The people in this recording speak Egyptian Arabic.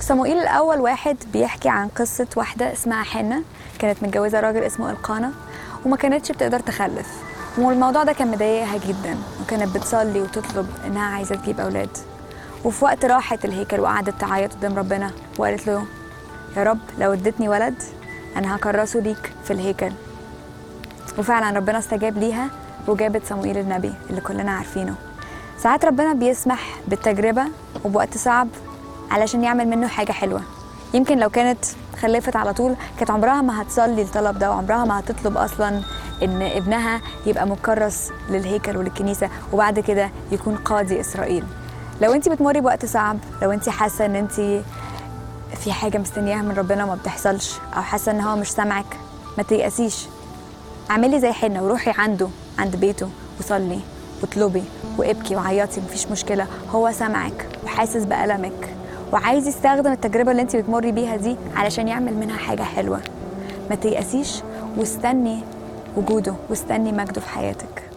صموئيل الأول واحد بيحكي عن قصة واحدة اسمها حنة كانت متجوزة راجل اسمه إلقانا وما كانتش بتقدر تخلف والموضوع ده كان مضايقها جدا وكانت بتصلي وتطلب إنها عايزة تجيب أولاد وفي وقت راحت الهيكل وقعدت تعيط قدام ربنا وقالت له يا رب لو اديتني ولد أنا هكرسه ليك في الهيكل وفعلا ربنا استجاب ليها وجابت صموئيل النبي اللي كلنا عارفينه ساعات ربنا بيسمح بالتجربة وبوقت صعب علشان يعمل منه حاجة حلوة يمكن لو كانت خلفت على طول كانت عمرها ما هتصلي الطلب ده وعمرها ما هتطلب أصلا إن ابنها يبقى مكرس للهيكل وللكنيسة وبعد كده يكون قاضي إسرائيل لو انت بتمري بوقت صعب لو انت حاسة ان انت في حاجة مستنياها من ربنا وما بتحصلش أو حاسة ان هو مش سامعك ما تيأسيش اعملي زي حنة وروحي عنده عند بيته وصلي واطلبي وابكي وعيطي مفيش مشكلة هو سامعك وحاسس بألمك وعايز يستخدم التجربة اللي انت بتمري بيها دي علشان يعمل منها حاجة حلوة ما تيأسيش واستني وجوده واستني مجده في حياتك